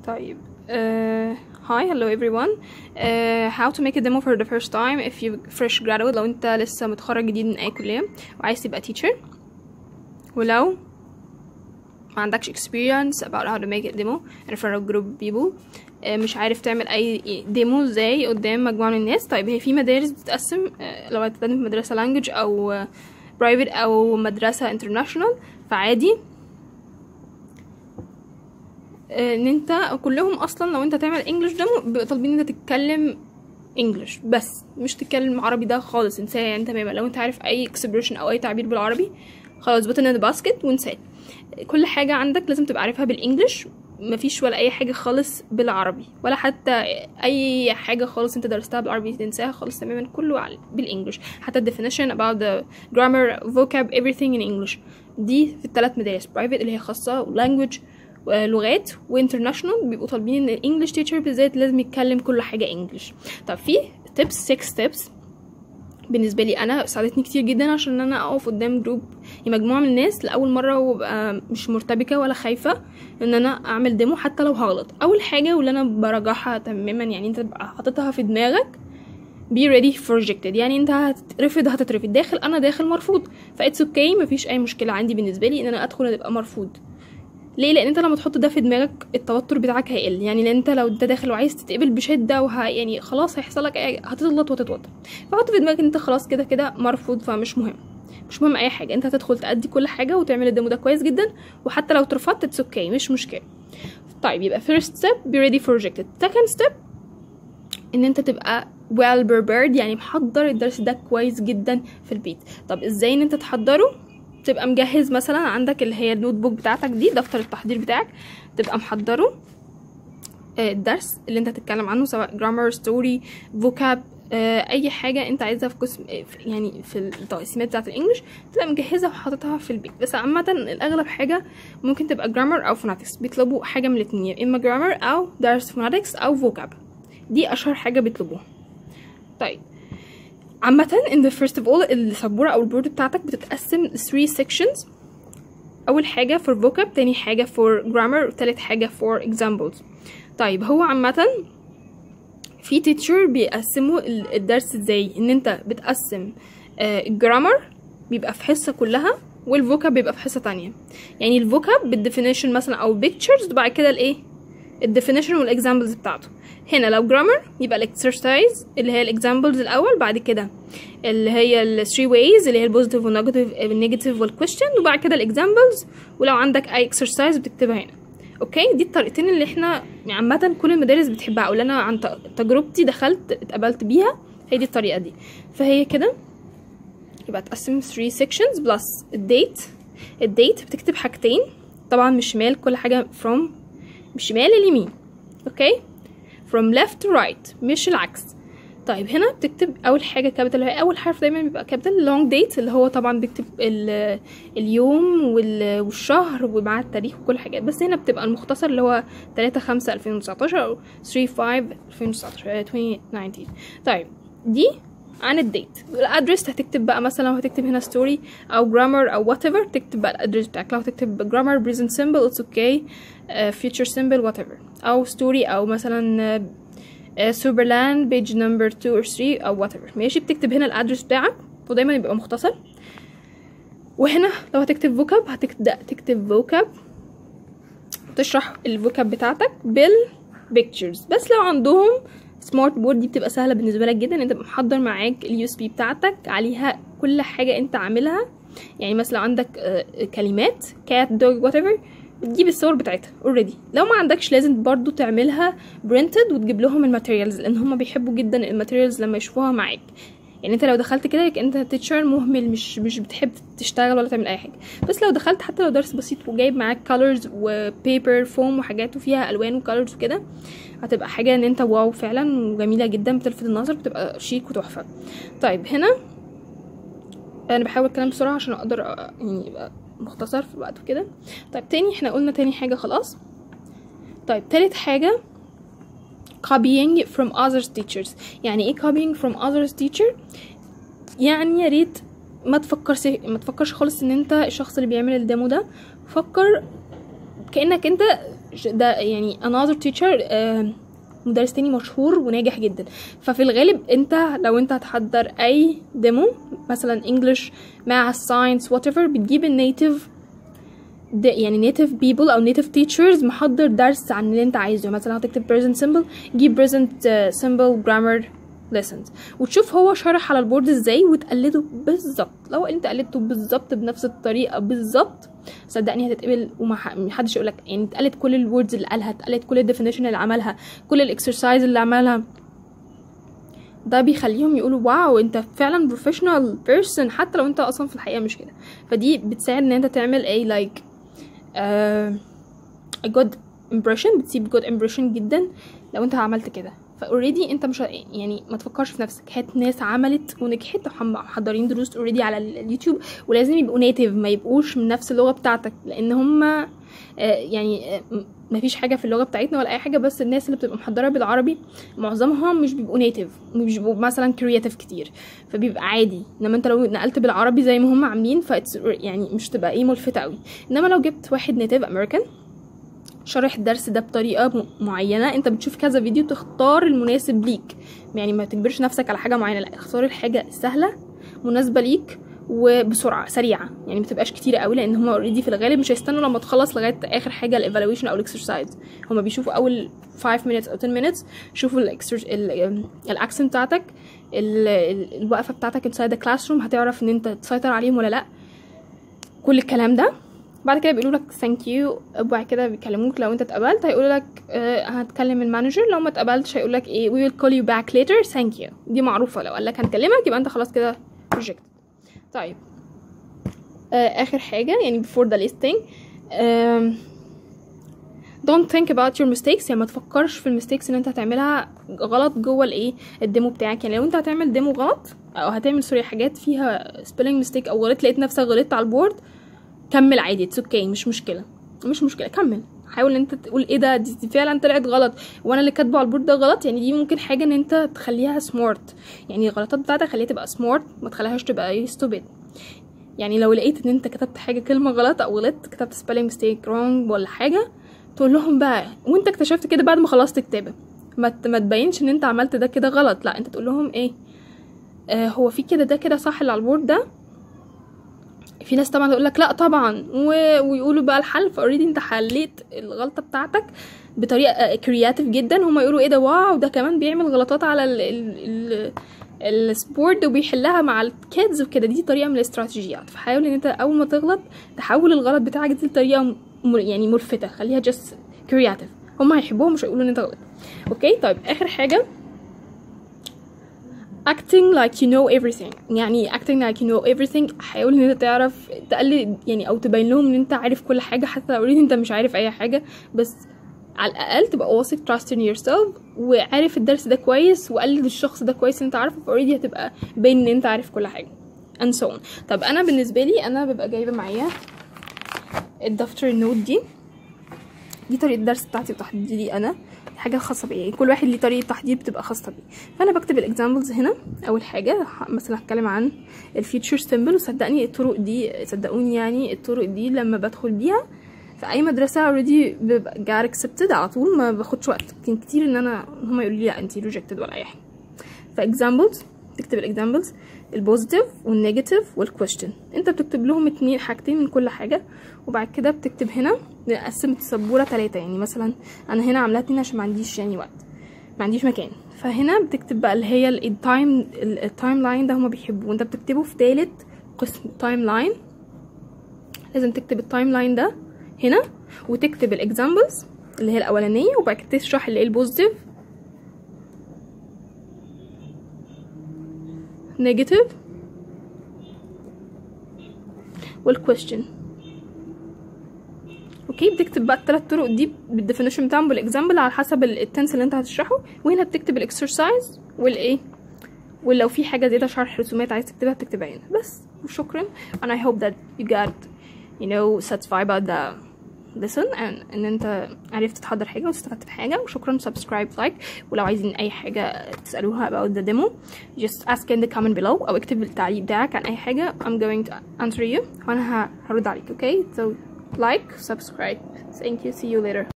طيب uh, hi hello everyone uh, how to make a demo for the first time if you fresh graduate لو انت لسه متخرج جديد من اي كلية وعايز تبقى teacher ولو ما عندكش experience about how to make a demo in front of group of people uh, مش عارف تعمل اي ديمو ازاي قدام مجموعة من الناس طيب هي في مدارس بتتقسم uh, لو هتقدم في مدرسة language او uh, private او مدرسة international فعادي ان انت كلهم اصلا لو انت تعمل انجلش ده بيبقى طالبين ان انت تتكلم انجلش بس مش تتكلم عربي ده خالص انساه يعني تماما لو انت عارف اي اكسبريشن او اي تعبير بالعربي خلاص بوت ان باسكت وانساه كل حاجه عندك لازم تبقى عارفها بالانجلش مفيش ولا اي حاجه خالص بالعربي ولا حتى اي حاجه خالص انت درستها بالعربي تنساها خالص تماما كله بالانجلش حتى definition about the grammar vocab everything in English دي في الثلاث مدارس private اللي هي خاصه language لغات وانترناشونال بيبقوا طالبين ان الانجليش تيتشر بالذات لازم يتكلم كل حاجه انجليش طب في تيبس 6 ستيبس بالنسبه لي انا ساعدتني كتير جدا عشان انا اقف قدام جروب مجموعه من الناس لاول مره وابقى مش مرتبكه ولا خايفه ان انا اعمل ديمو حتى لو هغلط اول حاجه واللي انا براجعها تماما يعني انت تبقى حاططها في دماغك be ready for rejected يعني انت هتترفض هتترفض داخل انا داخل مرفوض فاتس اوكي okay. مفيش اي مشكله عندي بالنسبه لي ان انا ادخل ابقى مرفوض ليه لان انت لما تحط ده في دماغك التوتر بتاعك هيقل يعني لان انت لو انت داخل وعايز تتقبل بشده وه يعني خلاص هيحصل لك هتغلط وتتوتر فحط في دماغك ان انت خلاص كده كده مرفوض فمش مهم مش مهم اي حاجه انت هتدخل تأدي كل حاجه وتعمل الديمو ده كويس جدا وحتى لو اترفضت اتس اوكي مش مشكله طيب يبقى first step be ready for rejected second step ان انت تبقى well prepared يعني محضر الدرس ده كويس جدا في البيت طب ازاي ان انت تحضره تبقى مجهز مثلا عندك اللي هي النوت بوك بتاعتك دي دفتر التحضير بتاعك تبقى محضره الدرس اللي انت هتتكلم عنه سواء جرامر ستوري فوكاب اي حاجه انت عايزها في قسم يعني في التقسيمات بتاعه الانجليش تبقى مجهزها وحاططها في البيت بس عامه الاغلب حاجه ممكن تبقى جرامر او فوناتكس بيطلبوا حاجه من الاثنين يا اما جرامر او درس فوناتكس او فوكاب دي اشهر حاجه بيطلبوها طيب عامة in the first of all السبورة أو البورد بتاعتك بتتقسم 3 sections أول حاجة for vocab تاني حاجة for grammar تالت حاجة for examples طيب هو عامة في teacher بيقسموا الدرس ازاي ان انت بتقسم الجرامر بيبقى في حصة كلها والفوكاب بيبقى في حصة تانية يعني الفوكاب بالديفينيشن مثلا او pictures وبعد كده الايه الديفينيشن والاكزامبلز بتاعته هنا لو جرامر يبقى الاكسرسايز اللي هي الاكزامبلز الاول بعد كده اللي هي الثري ويز اللي هي البوزيتيف والنيجاتيف النيجاتيف والكويستشن وبعد كده الاكزامبلز ولو عندك اي اكسرسايز بتكتبها هنا اوكي دي الطريقتين اللي احنا عامه كل المدارس بتحبها او اللي انا عن تجربتي دخلت اتقبلت بيها هي دي الطريقه دي فهي كده يبقى تقسم 3 sections بلس الديت الديت بتكتب حاجتين طبعا من الشمال كل حاجه from من الشمال لليمين اوكي from left to right مش العكس طيب هنا بتكتب اول حاجه كابيتال هي اول حرف دايما بيبقى كابيتال long date اللي هو طبعا بيكتب اليوم والشهر ومع التاريخ وكل حاجه بس هنا بتبقى المختصر اللي هو 3 5 2019 او 3 5 2019 2019 طيب دي عن الديت الادرس هتكتب بقى مثلا لو هتكتب هنا ستوري او جرامر او وات ايفر تكتب بقى الادرس بتاعك لو هتكتب جرامر بريزنت سيمبل اتس اوكي فيوتشر سيمبل وات ايفر او ستوري او مثلا سوبرلاند بيج نمبر 2 or 3 او وات ايفر ماشي بتكتب هنا الادرس بتاعك ودايما يبقى مختصر وهنا لو هتكتب فوكاب هتبدا تكتب فوكاب وتشرح الفوكاب بتاعتك بالبيكتشرز بس لو عندهم سمارت بورد دي بتبقى سهله بالنسبه لك جدا انت محضر معاك اليو اس بي بتاعتك عليها كل حاجه انت عاملها يعني مثلا لو عندك كلمات كات دوج وات ايفر بتجيب الصور بتاعتها اوريدي لو ما عندكش لازم برضو تعملها برينتد وتجيب لهم الماتيريالز لان هما بيحبوا جدا الماتيريالز لما يشوفوها معاك يعني انت لو دخلت كده انت تيتشر مهمل مش مش بتحب تشتغل ولا تعمل اي حاجه بس لو دخلت حتى لو درس بسيط وجايب معاك كولرز وبيبر فوم وحاجات وفيها الوان وكولرز وكده هتبقى حاجه ان انت واو فعلا وجميله جدا بتلفت النظر بتبقى شيك وتحفه طيب هنا انا بحاول اتكلم بسرعه عشان اقدر يعني يبقى مختصر في الوقت وكده طيب تاني احنا قلنا تاني حاجه خلاص طيب تالت حاجه copying from others teachers يعني ايه copying from others teacher يعني يا ريت ما تفكرش ما تفكرش خالص ان انت الشخص اللي بيعمل الديمو ده فكر كانك انت ده يعني another teacher آه، مدرس تاني مشهور وناجح جدا ففي الغالب انت لو انت هتحضر اي ديمو مثلا انجلش مع ساينس whatever بتجيب النيتيف ده يعني native people او native teachers محضر درس عن اللي انت عايزه مثلا هتكتب present simple جيب present uh, simple grammar lessons وتشوف هو شرح على البورد ازاي وتقلده بالظبط لو انت قلدته بالظبط بنفس الطريقه بالظبط صدقني هتتقبل ومحدش يقولك يعني تقلد كل الوردز اللي قالها تقلد كل الديفينيشن اللي عملها كل الاكسرسايز اللي عملها ده بيخليهم يقولوا واو انت فعلا بروفيشنال بيرسون حتى لو انت اصلا في الحقيقه مش كده فدي بتساعد ان انت تعمل ايه لايك a good impression بتسيب good impression جدا لو انت عملت كده فاوريدي انت مش ه- يعني ما تفكرش في نفسك هات ناس عملت ونجحت وحم- محضرين دروس اوريدي على ال- اليوتيوب ولازم يبقوا نيتيف ما يبقوش من نفس اللغه بتاعتك لان هم يعني آه، م- مفيش حاجه في اللغه بتاعتنا ولا اي حاجه بس الناس اللي بتبقى محضره بالعربي معظمهم مش بيبقوا نيتيف مش بيبقوا مثلا كرياتيف كتير فبيبقى عادي انما انت لو نقلت بالعربي زي ما هم عاملين ف يعني مش تبقى ايه ملفتة قوي انما لو جبت واحد نيتيف امريكان شرح الدرس ده بطريقه م- معينه انت بتشوف كذا فيديو تختار المناسب ليك يعني ما تجبرش نفسك على حاجه معينه لا اختار الحاجه السهله مناسبه ليك وبسرعه سريعه يعني ما تبقاش كتير قوي لان هم اوريدي في الغالب مش هيستنوا لما تخلص لغايه اخر حاجه الايفالويشن او الاكسرسايز هم بيشوفوا اول 5 minutes او 10 minutes شوفوا الاكسنت بتاعتك ال- ال- الوقفه بتاعتك inside the classroom هتعرف ان انت تسيطر عليهم ولا لا كل الكلام ده بعد كده بيقولوا لك ثانك يو وبعد كده بيكلموك لو انت اتقبلت هيقولوا لك آه هتكلم المانجر لو ما اتقبلتش هيقول لك ايه we will call you back later thank you دي معروفه لو قال لك هنكلمك يبقى انت خلاص كده rejected طيب آه اخر حاجه يعني before the listing um, don't think about your mistakes يعني ما تفكرش في المستيكس اللي انت هتعملها غلط جوه الايه الديمو بتاعك يعني لو انت هتعمل ديمو غلط او هتعمل سوري حاجات فيها spelling mistake او غلط لقيت نفسك غلطت على البورد كمل عادي اتس اوكي مش مشكله مش مشكله كمل حاول ان انت تقول ايه ده دي دي فعلا طلعت غلط وانا اللي كاتبه على البورد ده غلط يعني دي ممكن حاجه ان انت تخليها سمارت يعني الغلطات بتاعتك خليها تبقى سمارت ما تخليهاش تبقى ايه stupid يعني لو لقيت ان انت كتبت حاجه كلمه غلط او غلطت كتبت spelling mistake wrong ولا حاجه تقول لهم بقى وانت اكتشفت كده بعد ما خلصت كتابه ما ت- ما تبينش ان انت عملت ده كده غلط لا انت تقول لهم ايه آه هو في كده ده كده صح اللي على البورد ده في ناس طبعا تقول لك لا طبعا و... ويقولوا بقى الحل فاوريدي انت حليت الغلطه بتاعتك بطريقه كرياتيف جدا هما يقولوا ايه ده واو ده كمان بيعمل غلطات على ال... ال... ال... السبورت وبيحلها مع الكيدز وكده دي طريقه من الاستراتيجيات فحاول ان انت اول ما تغلط تحول الغلط بتاعك دي لطريقه م... يعني ملفته خليها just كرياتيف هما هيحبوها مش هيقولوا ان انت غلط اوكي طيب اخر حاجه acting like you know everything يعني acting like you know everything حاول ان انت تعرف تقلد يعني او تبين لهم ان انت عارف كل حاجه حتى لو انت مش عارف اي حاجه بس على الاقل تبقى واثق trust in yourself وعارف الدرس ده كويس وقلد الشخص ده كويس اللي انت عارفه فاوريدي هتبقى باين ان انت عارف كل حاجه and so on طب انا بالنسبه لي انا ببقى جايبه معايا الدفتر النوت دي دي طريقه الدرس بتاعتي وتحديدي لي انا حاجه خاصه بيا يعني كل واحد ليه طريقه تحديد بتبقى خاصه بيه فانا بكتب الاكزامبلز هنا اول حاجه ه- مثلا هتكلم عن الفيوتشر سيمبل وصدقني الطرق دي صدقوني يعني الطرق دي لما بدخل بيها في اي مدرسه اوريدي ببقى جار اكسبتد على طول ما باخدش وقت كان كتير ان انا هما يقولوا لي لا انتي ريجكتد ولا اي حاجه فاكزامبلز تكتب الاكزامبلز البوزيتيف والنيجاتيف والكويستشن انت بتكتب لهم اتنين حاجتين من كل حاجه وبعد كده بتكتب هنا نقسم السبوره ثلاثه يعني مثلا انا هنا عاملاها اتنين عشان ما عنديش يعني وقت ما عنديش مكان فهنا بتكتب بقى اللي هي التايم التايم لاين ده هما بيحبوه انت بتكتبه في تالت قسم تايم لاين لازم تكتب التايم لاين ده هنا وتكتب الاكزامبلز اللي هي الاولانيه وبعد كده تشرح اللي هي البوزيتيف نيجاتيف والكويستشن اوكي بتكتب بقى الثلاث طرق دي بالديفينيشن بتاعهم بالاكزامبل على حسب ال- التنس اللي انت هتشرحه وهنا بتكتب الاكسرسايز والايه ولو في حاجه زياده شرح رسومات عايز تكتبها بتكتبها هنا بس وشكرا and I hope that you got you know satisfied about the lesson and ان انت عرفت تحضر حاجه واستفدت بحاجه وشكرا subscribe like ولو عايزين اي حاجه تسالوها about the demo just ask in the comment below او اكتب التعليق بتاعك عن اي حاجه I'm going to answer you وانا ه- هرد عليك okay so like subscribe thank you see you later